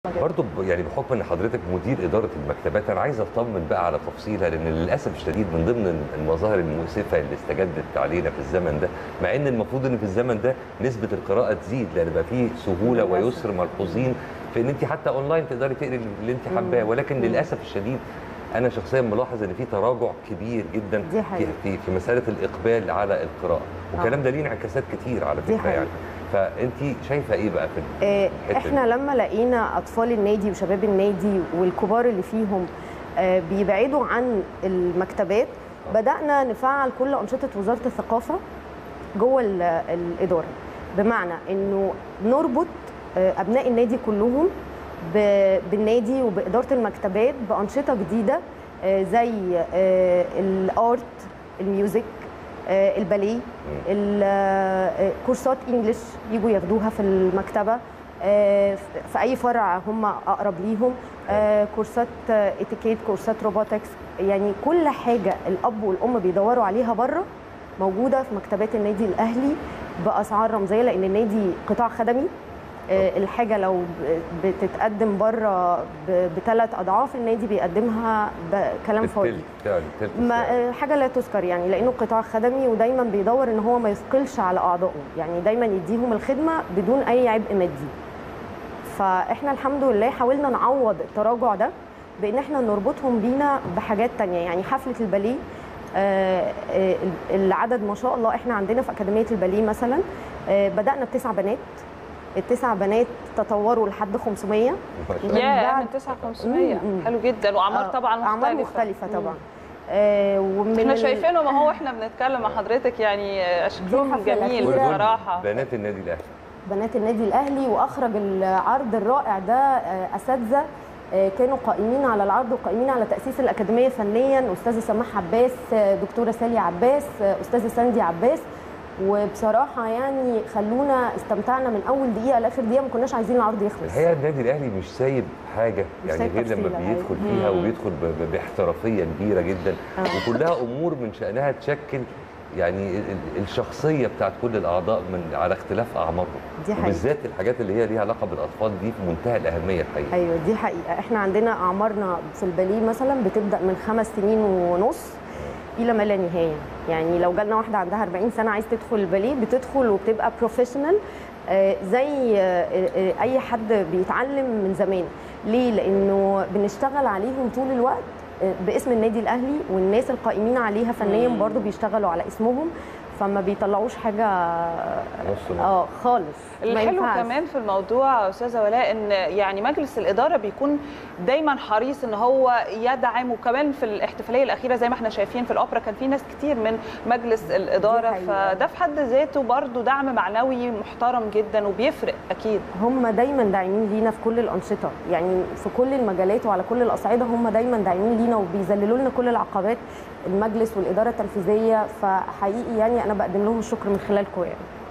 برضه ب- يعني بحكم ان حضرتك مدير اداره المكتبات انا عايز اطمن بقى على تفصيلها لان للاسف الشديد من ضمن المظاهر المؤسفه اللي استجدت علينا في الزمن ده مع ان المفروض ان في الزمن ده نسبه القراءه تزيد لان بقى فيه سهوله للأسف. ويسر ملحوظين في ان انت حتى اونلاين تقدري تقري اللي انت حباه ولكن للاسف الشديد انا شخصيا ملاحظ ان في تراجع كبير جدا دي في حقيقة. في, في مساله الاقبال على القراءه والكلام ده ليه انعكاسات كتير على دي فكره يعني حقيقة. فانت شايفه ايه بقى في ال- آه، الحتة احنا لما لقينا اطفال النادي وشباب النادي والكبار اللي فيهم آه، بيبعدوا عن المكتبات بدانا نفعل كل انشطه وزاره الثقافه جوه ال- الاداره بمعنى انه نربط آه، ابناء النادي كلهم ب- بالنادي وباداره المكتبات بانشطه جديده آه، زي آه، الارت الميوزك آه، الباليه ال- آه، كورسات انجلش يجوا ياخدوها في المكتبه آه، في اي فرع هم اقرب ليهم آه، كورسات آه، اتيكيت كورسات روبوتكس يعني كل حاجه الاب والام بيدوروا عليها بره موجوده في مكتبات النادي الاهلي باسعار رمزيه لان النادي قطاع خدمي آه، الحاجه لو ب- بتتقدم بره بثلاث اضعاف النادي بيقدمها بكلام فاضي التلت فعلا التلت ما فعلا. آه، حاجه لا تذكر يعني لانه قطاع خدمي ودايما بيدور ان هو ما يثقلش على اعضائه يعني دايما يديهم الخدمه بدون اي عبء مادي فاحنا الحمد لله حاولنا نعوض التراجع ده بان احنا نربطهم بينا بحاجات تانية يعني حفله الباليه آه، آه، العدد ما شاء الله احنا عندنا في اكاديميه الباليه مثلا آه، بدانا بتسع بنات التسع بنات تطوروا لحد 500 ما شاء الله. من يا بعد- من 9,500 مم، مم. حلو جدا واعمار آه، طبعا مختلفه اعمار مختلفه طبعا مم. آه، ومن احنا ال- شايفينهم اهو احنا بنتكلم مع حضرتك يعني آه، شكلهم الحفلة جميل الأخيرة. ودول بصراحه بنات النادي الاهلي بنات النادي الاهلي واخرج العرض الرائع ده آه، اساتذه آه، كانوا قائمين على العرض وقائمين على تاسيس الاكاديميه فنيا استاذه سماح عباس آه، دكتوره سالي عباس آه، استاذه ساندي عباس وبصراحه يعني خلونا استمتعنا من اول دقيقه لاخر دقيقه ما كناش عايزين العرض يخلص الحقيقه النادي الاهلي مش سايب حاجه مش يعني سايب غير لما تفصيلة، بيدخل أيوة. فيها مم. وبيدخل ب- ب- باحترافيه كبيره جدا آه. وكلها امور من شانها تشكل يعني ال- ال- الشخصيه بتاعت كل الاعضاء من على اختلاف اعمارهم دي حقيقة. وبالذات الحاجات اللي هي ليها علاقه بالاطفال دي في منتهى الاهميه الحقيقه ايوه دي حقيقه احنا عندنا اعمارنا في الباليه مثلا بتبدا من خمس سنين ونص الى ما لا نهايه يعني لو جالنا واحده عندها 40 سنه عايز تدخل الباليه بتدخل وبتبقى بروفيشنال زي آه، آه، اي حد بيتعلم من زمان ليه لانه بنشتغل عليهم طول الوقت آه، باسم النادي الاهلي والناس القائمين عليها فنيا مم. برضو بيشتغلوا على اسمهم فما بيطلعوش حاجه نص نص. اه خالص ما الحلو ينفعش. كمان في الموضوع يا استاذه ولاء ان يعني مجلس الاداره بيكون دايما حريص ان هو يدعم وكمان في الاحتفاليه الاخيره زي ما احنا شايفين في الاوبرا كان في ناس كتير من مجلس الاداره حقيقة. فده في حد ذاته برضو دعم معنوي محترم جدا وبيفرق اكيد هم دايما داعمين لينا في كل الانشطه يعني في كل المجالات وعلى كل الاصعده هم دايما داعمين لينا وبيذللوا لنا كل العقبات المجلس والاداره التنفيذيه فحقيقي يعني انا بقدم لهم الشكر من خلالكم يعني